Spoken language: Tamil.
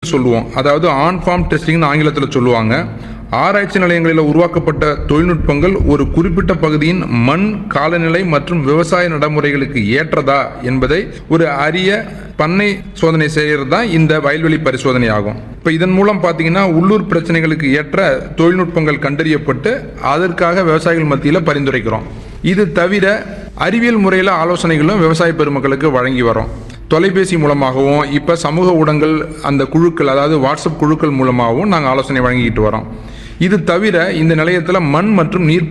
சொல்லுவோம் அதாவது ஆன் ஃபார்ம் டெஸ்டிங்னு ஆங்கிலத்தில் சொல்லுவாங்க ஆராய்ச்சி நிலையங்களில் உருவாக்கப்பட்ட தொழில்நுட்பங்கள் ஒரு குறிப்பிட்ட பகுதியின் மண் காலநிலை மற்றும் விவசாய நடைமுறைகளுக்கு ஏற்றதா என்பதை ஒரு அரிய பண்ணை சோதனை செய்கிறது தான் இந்த வயல்வெளி பரிசோதனை ஆகும் இப்போ இதன் மூலம் பார்த்தீங்கன்னா உள்ளூர் பிரச்சனைகளுக்கு ஏற்ற தொழில்நுட்பங்கள் கண்டறியப்பட்டு அதற்காக விவசாயிகள் மத்தியில் பரிந்துரைக்கிறோம் இது தவிர அறிவியல் முறையில் ஆலோசனைகளும் விவசாய பெருமக்களுக்கு வழங்கி வரோம் தொலைபேசி மூலமாகவும் இப்போ சமூக ஊடகங்கள் அந்த குழுக்கள் அதாவது வாட்ஸ்அப் குழுக்கள் மூலமாகவும் நாங்கள் ஆலோசனை வழங்கிக்கிட்டு வரோம் இது தவிர இந்த நிலையத்தில் மண் மற்றும் நீர்